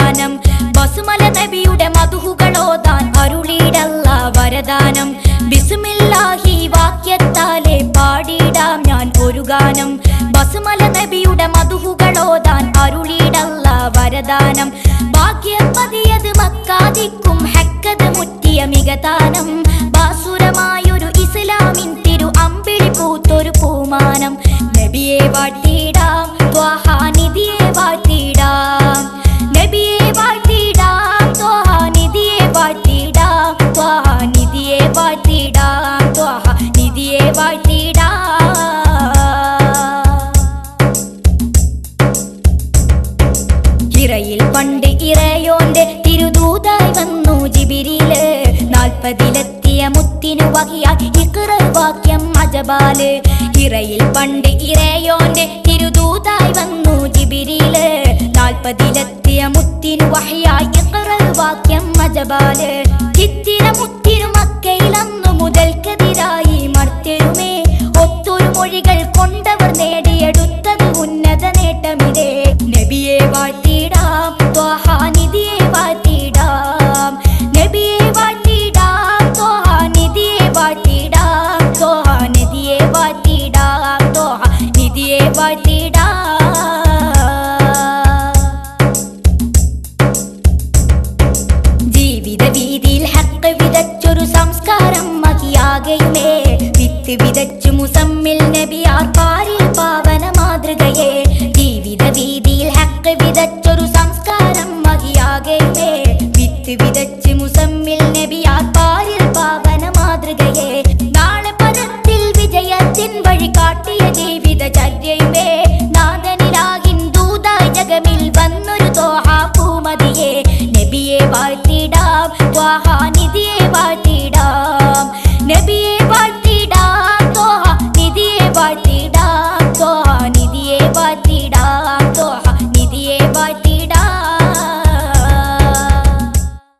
ഗാനം ബസുമല നബിയുടെ മധുഹുകളോതാൻ അരുളിയിടല്ല വരദാനം ബിസുമില്ലാഹി വാക്യത്താലെ പാടിയിടാം ഞാൻ ഒരു ഗാനം ബസുമല നബിയുടെ മധുഹുകളോതാൻ അരുളിയിടല്ല വരദാനം ഭാഗ്യം മതിയത് മക്കാദിക്കും ഹക്കത് മുറ്റിയ മികതാനം ബാസുരമായൊരു ഇസ്ലാമിൻ തിരു അമ്പിളി പൂത്തൊരു പൂമാനം നബിയെ വാട്ടിയിടാം ത്വാഹാനിധിയെ വാട്ടിയിടാം നബിയെ വാട്ടിയിടാം ത്വാഹാനിധിയെ വാട്ടിയിടാം ത്വാഹാനിധിയെ വാട്ടിയിടാം ത്വാഹാനിധിയെ വാട്ടിയിടാം ഇറയിൽ പണ്ട് ഇറയോന്റെ തിരുദൂതായി വന്നു ജിബിരില് നാൽപ്പതിലെത്തിയ മുത്തിനു വകിയാൽ ഇക്റ വാക്യം അജബാല് ഇറയിൽ പണ്ട് ഇറയോന്റെ തിരുദൂതായി വന്നു ജിബിരില് നാൽപ്പതിലെത്തിയ മുത്തിനു വഹിയായി ഇക്റ വാക്യം അജബാല് ചിത്തിര മുത്തിനു മക്കയിലന്നു മുതൽക്കെതിരായി മർത്യരുമേ ഒത്തൊരു മൊഴികൾ കൊണ്ടവർ നേടിയെടുത്തത് ഉന്നത നേട്ടമിതേ നബിയെ വാഴ്ത്തിയിടാം ത്വാഹാനിധിയെ വാഴ്ത്തിയിടാം നബിയെ വാഴ്ത്തിയിടാം ത്വാഹാനിധിയെ വാഴ്ത്തിയിടാം ത്വാഹാനിധിയെ വാഴ്ത്തിയിടാം ത്വാഹാനിധിയെ വാഴ്ത്തിയിടാം ജീവിത വീതിയിൽ ഹക്ക് വിതച്ചൊരു സംസ്കാരം മതിയാകയുമേ വിത്ത് വിതച്ചു മുസമ്മിൽ നബിയാർ പാരിൽ പാവന മാതൃകയെ ജീവിത വീതിയിൽ ഹക്ക് വിതച്ചൊരു സംസ്കാരം മതിയാകയുമേ വിത്ത് വിതച്ച് മുസമ്മിൽ നബിയാർ പാരിൽ പാവന മാതൃകയെ നാളെ പദത്തിൽ വിജയത്തിൻ വഴി കാട്ടിയ ജീവിതചര്യയുമേ നാദനിലാകിൻ ദൂതായി ജഗമിൽ വന്നൊരു തോഹാ പൂമതിയെ നബിയെ വാഴ്ത്തിടാം വാഹാനിധിയെ വാഴ്ത്തി